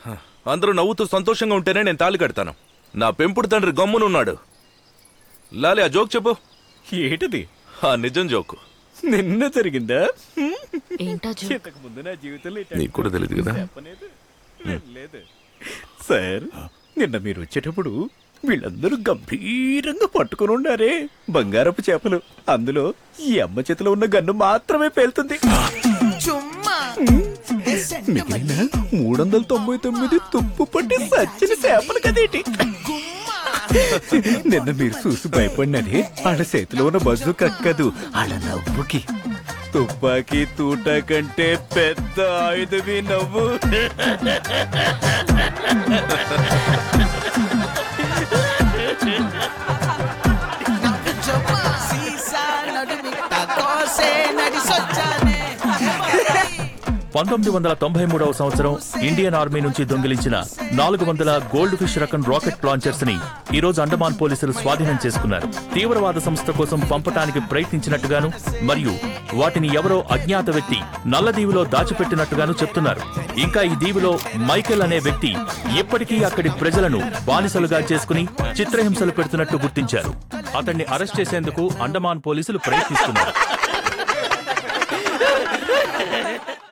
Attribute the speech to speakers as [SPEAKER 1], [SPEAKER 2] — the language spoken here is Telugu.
[SPEAKER 1] అందరూ నవ్వుతూ సంతోషంగా ఉంటేనే నేను తాళి కడతాను నా పెంపుడు తండ్రి గమ్మునున్నాడు లాలి ఆ జోక్ చెప్పు
[SPEAKER 2] ఏటది
[SPEAKER 1] ఆ నిజం జోకు
[SPEAKER 2] నిన్న జరిగిందా
[SPEAKER 3] ఏంటా జో
[SPEAKER 2] ఇంతకు ముందు నా జీవితంలో ఇట్లాంటి
[SPEAKER 1] నీకు కూడా తెలియదు కదా
[SPEAKER 2] చెప్పలేదు. లేదు సార్ నిన్న మీరు వచ్చేటప్పుడు వీళ్ళందరూ గంభీరంగా పట్టుకుని ఉన్నారే బంగారపు చేపలు అందులో ఈ అమ్మ చేతిలో ఉన్న గన్ను మాత్రమే పేలుతుంది మిగిలిన మూడు వందల తొంభై తొమ్మిది తుప్పు పట్టి సచ్చిన చేపలు కదేటి నిన్న మీరు చూసి భయపడినది వాళ్ళ చేతిలో ఉన్న బజ్జు కక్కదు వాళ్ళ నవ్వుకి తుపాకీ తూట కంటే పెద్ద ఆయుధవి నవ్వు
[SPEAKER 4] సీసా నడుమిట్ట దోసే నడిసొచ్చానే
[SPEAKER 5] పంతొమ్మిది వందల తొంభై మూడవ సంవత్సరం ఇండియన్ ఆర్మీ నుంచి దొంగిలించిన నాలుగు వందల గోల్డ్ ఫిష్ రకం రాకెట్ లాంచర్స్ ని ఈ రోజు అండమాన్ పోలీసులు స్వాధీనం చేసుకున్నారు తీవ్రవాద సంస్థ కోసం పంపటానికి ప్రయత్నించినట్టుగాను మరియు వాటిని ఎవరో అజ్ఞాత వ్యక్తి నల్లదీవిలో దాచిపెట్టినట్టుగాను చెప్తున్నారు ఇంకా ఈ దీవిలో మైకేల్ అనే వ్యక్తి ఇప్పటికీ అక్కడి ప్రజలను బానిసలుగా చేసుకుని చిత్రహింసలు పెడుతున్నట్టు గుర్తించారు అతన్ని అరెస్ట్ చేసేందుకు అండమాన్ పోలీసులు ప్రయత్నిస్తున్నారు